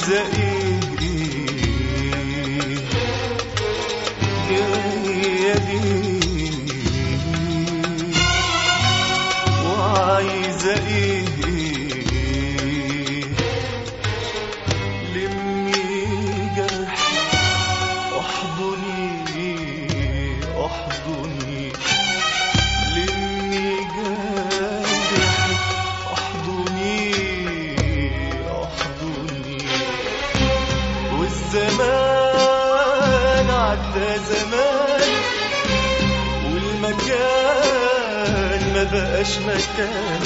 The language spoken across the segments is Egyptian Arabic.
وعايزة ايه جاية ليه وعايزة ايه لمي جرحي احضني احضني لمي جرحي احضني احضني والزمان عدى زمان والمكان ما بقاش مكان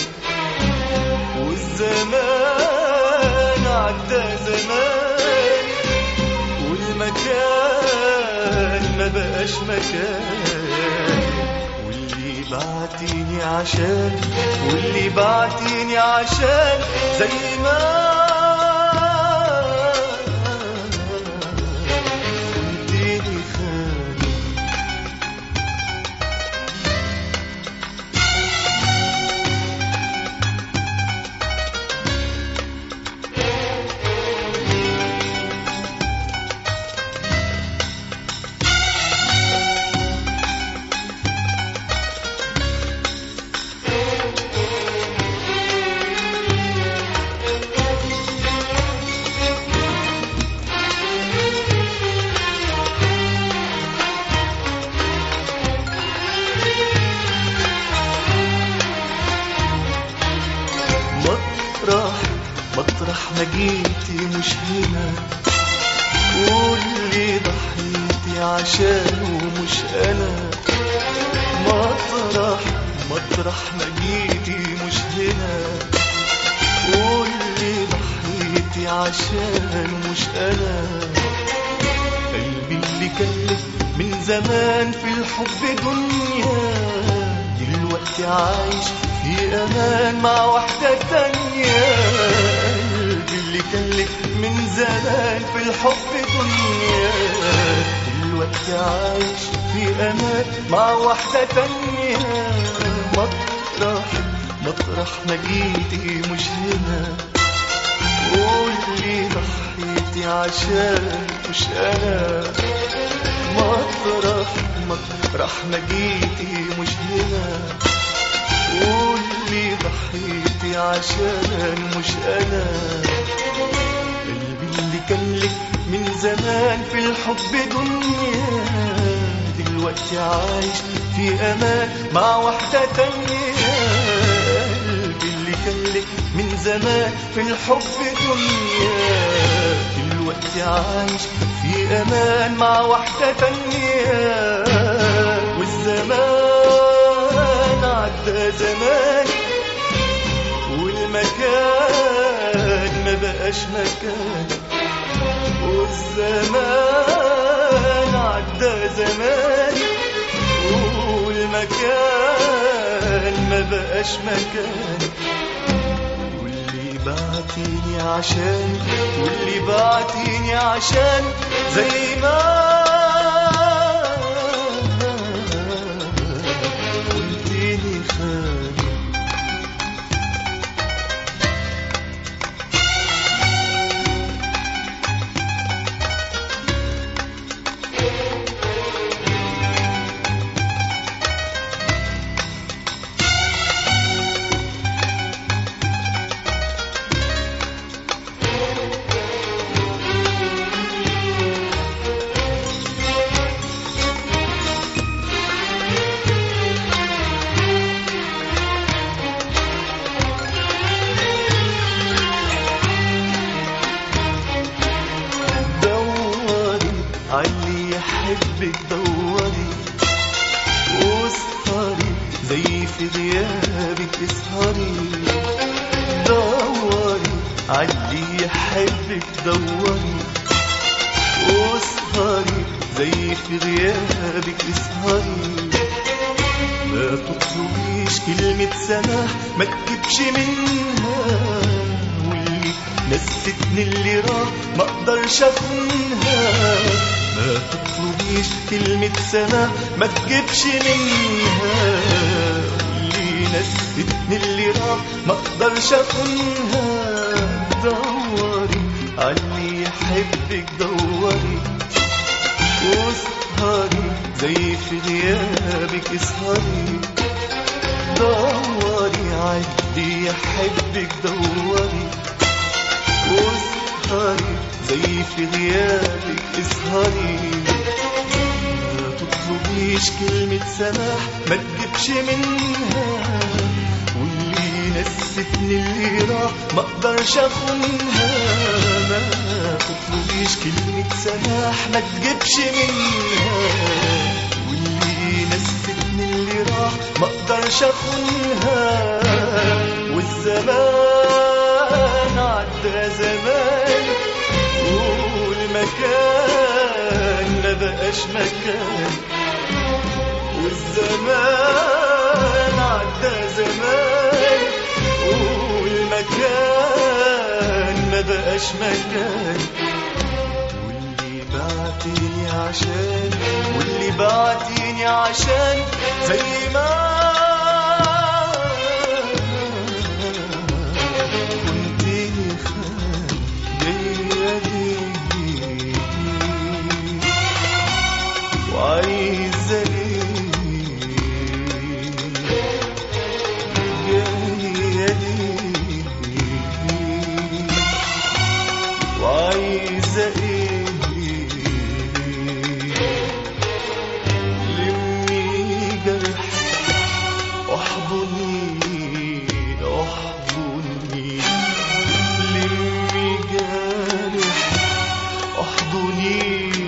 والزمان عدى زمان والمكان ما بقاش مكان واللي بعتيني عشان واللي بعتيني عشان زي ما كنتيني خالي مطرح مطرح ما جيتي مش هنا واللي ضحيتي عشانه مش انا مطرح مطرح ما جيتي مش هنا واللي ضحيتي عشانه مش انا قلبي اللي كلف من زمان في الحب دنيا دلوقتي عايش في امان مع واحدة تانية قلبي اللي كلف من زمان في الحب دنيا دلوقتي عايش في امان مع واحدة تانية مطرح مطرح ما جيتي مش هنا قولي ضحيتي عشان مش انا مطرح مطرح ما جيتي مش هنا قولي ضحيتي عشان مش انا قلبي اللي كان لك من زمان في الحب دنيا دلوقتي عايش في امان مع واحدة تانية قلبي اللي كان لك من زمان في الحب دنيا دلوقتي عايش في امان مع واحدة تانية والزمان عدى زمان والمكان ما بقاش مكان والزمان عدى زمان والمكان ما بقاش مكان واللي بعتيني عشان واللي بعتيني عشان زي ما قلتيني خالي دوري علي يحبك دوري واسهري زي في غيابك اسهري دوري علي يحبك دوري واسهري زي في غيابك اسهري ما تطلبيش كلمة سماح ما تجيبش منها واللي نستني اللي راح ما اقدرش اخونها ما تطلبيش كلمة سماح ما تجيبش منها واللي نستني اللي راح ما اقدرش اخونها دوري علي يحبك دوري واسهري زي في غيابك اسهري دوري عدي يحبك دوري واسهري زي في غيابك اسهري ما تطلبيش كلمة سماح ما تجيبش منها واللي نستني اللي راح ما اقدرش اخونها ما تطلبيش كلمة سماح ما تجيبش منها واللي نستني اللي راح ما اقدرش اخونها والزمان عدى زمان والمكان ما بقاش مكان والزمان عدى زمان والمكان ما بقاش مكان واللي بعتيني عشان واللي بعتيني عشان زي ما كنت خان جاية ليه وعايزة ايه جاية ليه وعايزة ايه لمي جرح احضني احضني لمي جرح احضني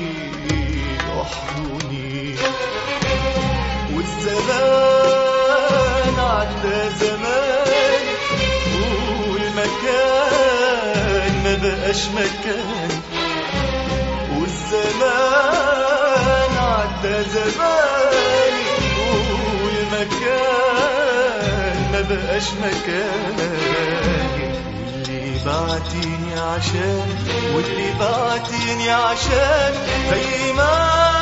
احضني والزمان عدى زمان والمكان ما بقاش مكان والزمان عدى زمان والمكان ما بقاش مكان واللي بعتيني عشان واللي بعتيني عشان زي ما